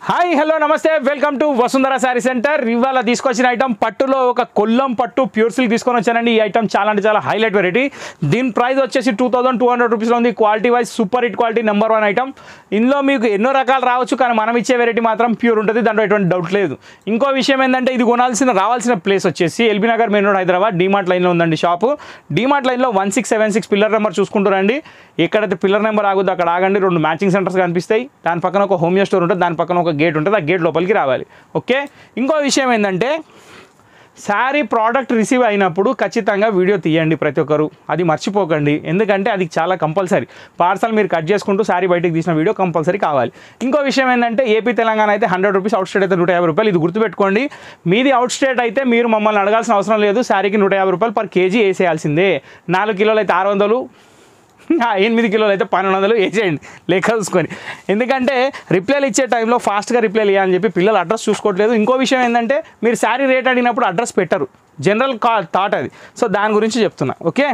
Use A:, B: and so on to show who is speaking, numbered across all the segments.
A: hi hello నమస్తే welcome to Vasundhara sari centre ఇవాళ తీసుకొచ్చిన ఐటమ్ పట్టులో ఒక కొల్లం పట్టు ప్యూర్ సిల్క్ తీసుకొని వచ్చానండి ఈ ఐటమ్ చాలా అంటే చాలా హైలైట్ వెరైటీ దీని ప్రైస్ వచ్చేసి టూ థౌసండ్ టూ హండ్రెడ్ రూపీస్లో ఉంది quality wise super hit quality number one item ఇందులో మీకు ఎన్నో రకాలు రావచ్చు కానీ మనం ఇచ్చే వెరైటీ మాత్రం ప్యూర్ ఉంటుంది దాంట్లో ఎటువంటి డౌట్ లేదు ఇంకో విషయం ఏంటంటే ఇది కొనాల్సిన రావాల్సిన ప్లేస్ వచ్చేసి LB Nagar main road Hyderabad DMart లైన్లో ఉందండి షాపు డీమార్ట్ లైన్లో one six seven six pillar number చూసుకుంటారండి ఎక్కడైతే పిల్లర్ నెంబర్ ఆగుద్దో అక్కడ ఆగండి రెండు మ్యాచింగ్ సెంటర్స్ కనిపిస్తాయి దాని పక్కన ఒక హోమియో స్టోర్ ఉంటుంది దాని పక్కన ఒక గేట్ ఉంటుంది ఆ గేట్ లోపలికి రావాలి ఓకే ఇంకో విషయం ఏంటంటే శారీ ప్రోడక్ట్ రిసీవ్ అయినప్పుడు ఖచ్చితంగా వీడియో తీయండి ప్రతి ఒక్కరు అది మర్చిపోకండి ఎందుకంటే అది చాలా కంపల్సరీ పార్సల్ మీరు కట్ చేసుకుంటూ శారీ బయటకు తీసిన వీడియో కంపల్సరీ కావాలి ఇంకో విషయం ఏంటంటే ఏపీ తెలంగాణ అయితే హండ్రెడ్ రూపీస్ అవుట్ స్టేట్ అయితే నూట యాభై రూపాయలు ఇది గుర్తుపెట్టుకోండి మీది అవుట్ స్టేట్ అయితే మీరు మమ్మల్ని అడగాల్సిన అవసరం లేదు శారీకి నూట యాభై రూపాయలు పర్ కేజీ వేసేయాల్సిందే నాలుగు కిలోలు అయితే ఆరు వందలు ఆ, ఎనిమిది కిలోలు అయితే పన్నెండు వందలు వేసేయండి లెక్క చూసుకొని ఎందుకంటే రిప్లైలు ఇచ్చే టైంలో ఫాస్ట్గా రిప్లైలు ఇవ్వాలని చెప్పి పిల్లలు అడ్రస్ చూసుకోవట్లేదు ఇంకో విషయం ఏంటంటే మీరు శారీ రేట్ అడిగినప్పుడు అడ్రస్ పెట్టరు జనరల్ కా థాట్ అది సో దాని గురించి చెప్తున్నా ఓకే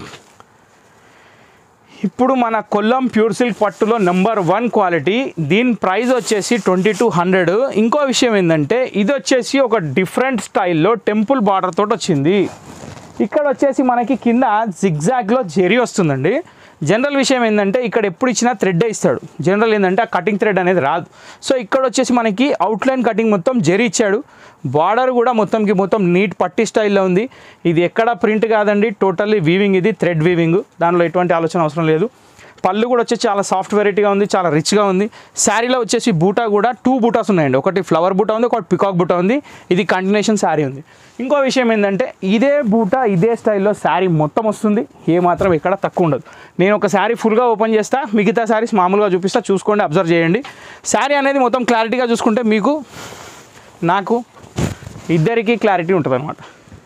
A: ఇప్పుడు మన కొల్లం ప్యూర్ సిల్క్ పట్టులో నెంబర్ వన్ క్వాలిటీ దీని ప్రైస్ వచ్చేసి ట్వంటీ టూ హండ్రెడ్ ఇంకో విషయం ఏంటంటే ఇది వచ్చేసి ఒక డిఫరెంట్ స్టైల్లో టెంపుల్ బార్డర్ తోటి వచ్చింది ఇక్కడ వచ్చేసి మనకి కింద జిగ్జాగ్లో జెరీ వస్తుందండి జనరల్ విషయం ఏంటంటే ఇక్కడ ఎప్పుడు ఇచ్చినా థ్రెడ్డే ఇస్తాడు జనరల్ ఏంటంటే ఆ కటింగ్ థ్రెడ్ అనేది రాదు సో ఇక్కడ వచ్చేసి మనకి అవుట్లైన్ కటింగ్ మొత్తం జెరీ ఇచ్చాడు బార్డర్ కూడా మొత్తంకి మొత్తం నీట్ పట్టి స్టైల్లో ఉంది ఇది ఎక్కడ ప్రింట్ కాదండి టోటల్లీ వీవింగ్ ఇది థ్రెడ్ వీవింగ్ దానిలో ఎటువంటి ఆలోచన అవసరం లేదు పళ్ళు కూడా వచ్చేసి చాలా సాఫ్ట్ వెరైటీగా ఉంది చాలా రిచ్గా ఉంది శారీలో వచ్చేసి బూటా కూడా టూ బూటాస్ ఉన్నాయండి ఒకటి ఫ్లవర్ బూటా ఉంది ఒకటి పికాక్ బూటా ఉంది ఇది కంటిన్యూషన్ శారీ ఉంది ఇంకో విషయం ఏంటంటే ఇదే బూటా ఇదే స్టైల్లో శారీ మొత్తం వస్తుంది ఏ మాత్రం ఎక్కడ తక్కువ ఉండదు నేను ఒక శారీ ఫుల్గా ఓపెన్ చేస్తా మిగతా శారీస్ మామూలుగా చూపిస్తా చూసుకోండి అబ్జర్వ్ చేయండి శారీ అనేది మొత్తం క్లారిటీగా చూసుకుంటే మీకు నాకు ఇద్దరికి క్లారిటీ ఉంటుంది అనమాట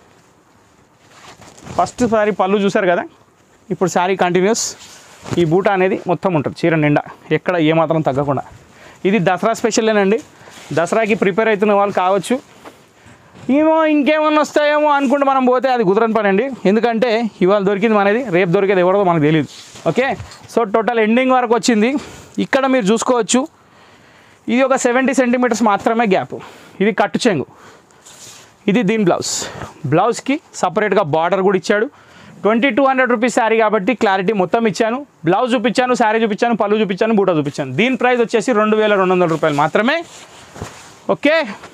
A: ఫస్ట్ సారీ పళ్ళు చూసారు కదా ఇప్పుడు శారీ కంటిన్యూస్ ఈ బూట అనేది మొత్తం ఉంటుంది చీర నిండా ఎక్కడ ఏమాత్రం తగ్గకుండా ఇది దసరా స్పెషలేనండి దసరాకి ప్రిపేర్ అవుతున్న వాళ్ళు కావచ్చు ఏమో ఇంకేమన్నా వస్తాయేమో అనుకుంటే మనం పోతే అది కుదరని పని అండి ఎందుకంటే ఇవాళ దొరికింది మనది రేపు దొరికేది ఎవరిదో మనకు తెలియదు ఓకే సో టోటల్ ఎండింగ్ వరకు వచ్చింది ఇక్కడ మీరు చూసుకోవచ్చు ఇది ఒక సెవెంటీ సెంటీమీటర్స్ మాత్రమే గ్యాప్ ఇది కట్టు చెంగు ఇది దీని బ్లౌజ్ బ్లౌజ్కి సపరేట్గా బార్డర్ కూడా ఇచ్చాడు twenty two hundred rupees sari కాబట్టి క్లారిటీ మొత్తం ఇచ్చాను బ్లౌజ్ చూపించాను శారీ చూపించాను పళ్ళు చూపించాను బూటా చూపించాను దీని ప్రైస్ వచ్చేసి రెండు వేల రెండు వందల రూపాయలు మాత్రమే okay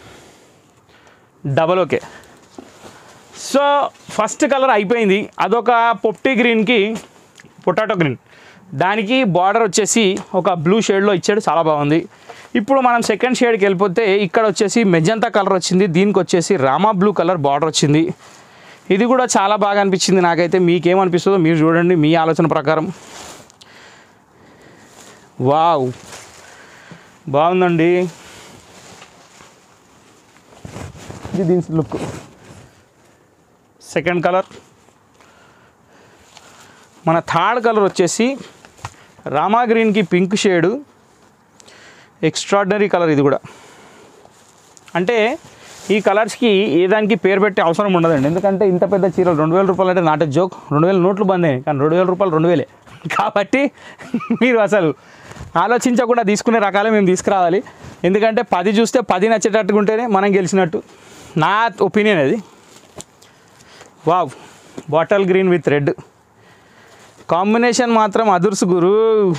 A: double okay so first colour అయిపోయింది అదొక పొప్టీ గ్రీన్కి పొటాటో గ్రీన్ దానికి బార్డర్ వచ్చేసి ఒక బ్లూ షేడ్లో ఇచ్చాడు చాలా బాగుంది ఇప్పుడు మనం సెకండ్ షేడ్కి వెళ్ళిపోతే ఇక్కడ వచ్చేసి మెజంతా కలర్ వచ్చింది దీనికి వచ్చేసి రామా బ్లూ కలర్ బార్డర్ వచ్చింది ఇది కూడా చాలా బాగా అనిపించింది నాకైతే మీకేమనిపిస్తుందో మీరు చూడండి మీ ఆలోచన ప్రకారం వావ్ బాగుందండి ఇది దీని లుక్ సెకండ్ కలర్ మన థర్డ్ కలర్ వచ్చేసి రామా గ్రీన్కి పింక్ షేడు ఎక్స్ట్రాడినరీ కలర్ ఇది కూడా అంటే ఈ కలర్స్కి ఏ దానికి పేరు పెట్టే అవసరం ఉండదండి ఎందుకంటే ఇంత పెద్ద చీరలు రెండు వేల రూపాయలు అంటే నాటే జోక్ రెండు వేల నోట్లు బంద్ అయ్యాయి కానీ రెండు వేల రూపాయలు రెండు వేలే కాబట్టి మీరు అసలు ఆలోచించకుండా తీసుకునే రకాలే మేము తీసుకురావాలి ఎందుకంటే పది చూస్తే పది నచ్చేటట్టుగా ఉంటేనే మనం గెలిచినట్టు నా ఒపీనియన్ అది wow bottle green with red combination మాత్రం అదుర్సు గురు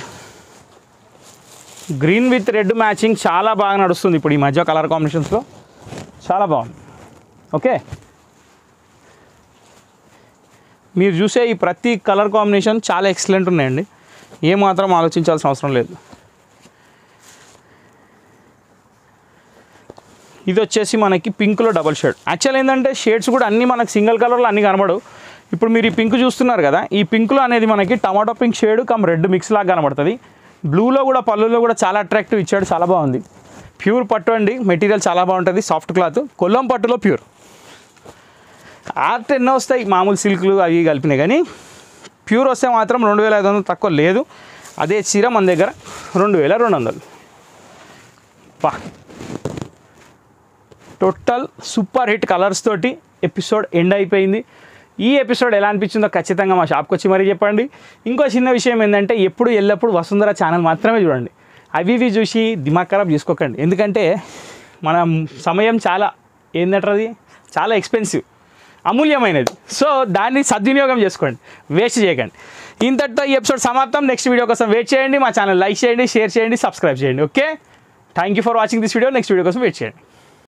A: గ్రీన్ విత్ రెడ్ మ్యాచింగ్ చాలా బాగా నడుస్తుంది ఇప్పుడు ఈ మధ్య కలర్ కాంబినేషన్స్లో చాలా బాగుంది ఓకే మీరు చూసే ఈ ప్రతి కలర్ కాంబినేషన్ చాలా ఎక్సలెంట్ ఉన్నాయండి ఏమాత్రం ఆలోచించాల్సిన అవసరం లేదు ఇది వచ్చేసి మనకి పింక్లో డబల్ షేడ్ యాక్చువల్ ఏంటంటే షేడ్స్ కూడా అన్నీ మనకి సింగిల్ కలర్లో అన్నీ కనబడవు ఇప్పుడు మీరు ఈ పింక్ చూస్తున్నారు కదా ఈ పింక్లో అనేది మనకి tomato pink shade come red mix లాగా కనబడుతుంది బ్లూలో కూడా పళ్ళులో కూడా చాలా అట్రాక్టివ్ ఇచ్చాడు చాలా బాగుంది ప్యూర్ పట్టు అండి మెటీరియల్ చాలా బాగుంటుంది సాఫ్ట్ క్లాత్ కొల్లం పట్టులో ప్యూర్ ఆర్ట్ ఎన్నో వస్తాయి మామూలు సిల్క్లు అవి కలిపినాయి కానీ ప్యూర్ వస్తే మాత్రం రెండు వేల ఐదు వందలు తక్కువ లేదు అదే చీర మన దగ్గర రెండు వేల రెండు వందలు పా టోటల్ సూపర్ హిట్ కలర్స్ తోటి ఎపిసోడ్ ఎండ్ అయిపోయింది ఈ ఎపిసోడ్ ఎలా అనిపించిందో ఖచ్చితంగా మా షాప్కి వచ్చి మరీ చెప్పండి ఇంకో చిన్న విషయం ఏంటంటే ఎప్పుడు ఎల్లప్పుడు వసుంధర ఛానల్ మాత్రమే చూడండి అవి ఇవి చూసి దిమాగ్ ఖరాబ్ చేసుకోకండి ఎందుకంటే మన సమయం చాలా ఏంటంటారు చాలా ఎక్స్పెన్సివ్ అమూల్యమైనది సో దాన్ని సద్వినియోగం చేసుకోండి వేస్ట్ చేయకండి ఇంతటితో ఈ ఎపిసోడ్ సమాప్తం నెక్స్ట్ వీడియో కోసం వెయిట్ చేయండి మా ఛానల్ లైక్ చేయండి షేర్ చేయండి సబ్స్క్రైబ్ చేయండి okay thank you for watching this video next video కోసం వెయిట్ చేయండి